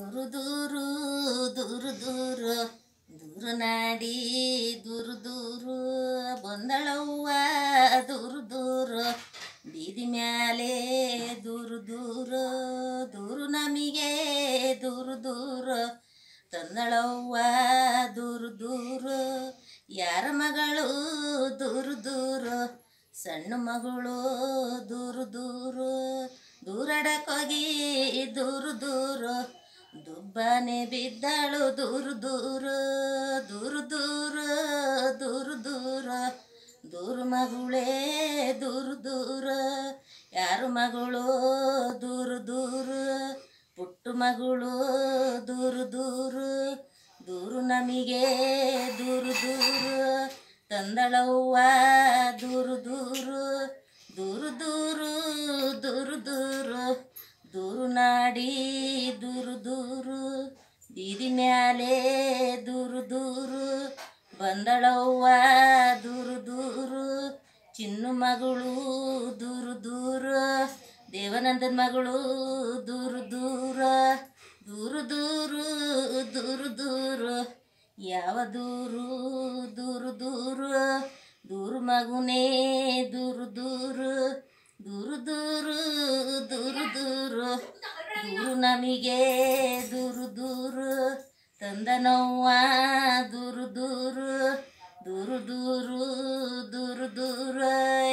ದೂರು ದೂರು ದೂರು ದೂರು ದೂರು ನಾಡಿ ದೂರು ದೂರು ಬಂದಳವ್ವ ದೂರು ದೂರು ಬೀದಿ ಮ್ಯಾಲೆ ದೂರು ದೂರು ದೂರು ನಮಿಗೆ ದೂರು ದೂರು ತಂದಳವ್ವ ದೂರು ದೂರು ಯಾರ ಮಗಳು ದೂರು ದೂರು ಸಣ್ಣ ಮಗಳು ದೂರು ದೂರು ದೂರಡಕ್ಕೋಗಿ ದೂರು ದೂರು ದುಬ್ಬನೆ ಬಿದ್ದಳು ದೂರು ದೂರು ದೂರು ದೂರು ದೂರು ದೂರು ದೂರು ಮಗುಳೇ ದೂರು ದೂರು ಯಾರು ಮಗಳು ದೂರು ದೂರು ಪುಟ್ಟು ಮಗಳು ದೂರು ದೂರು ದೂರು ನಮಿಗೆ ದೂರು ದೂರು ತಂದಳವ್ವ ದೂರು ದೂರು ದೂರು ದೂರು ದೂರು ದೂರು ದೂರು ನಾಡಿ ದೂರು ದೂರು ಬೀದಿ ಮ್ಯಾಲೆ ದೂರು ದೂರು ಬಂದಳವ್ವ ದೂರು ದೂರು ಚಿನ್ನು ಮಗಳು ದೂರು ದೂರು ದೇವನಂದನ ಮಗಳು ದೂರು ದೂರ ದೂರು ದೂರು ದೂರು ದೂರು ಯಾವ ದೂರು ದೂರು ದೂರು ದೂರು ಮಗುನೇ ದೂರು ದೂರು ದೂರು ದೂರು ದೂರು ದೂರು ದೂರು ನಮಿಗೆ ದೂರು ದೂರು ತಂದ ನೋವ ದೂರು ದೂರು ದೂರು ದೂರು ದೂರು ದೂರ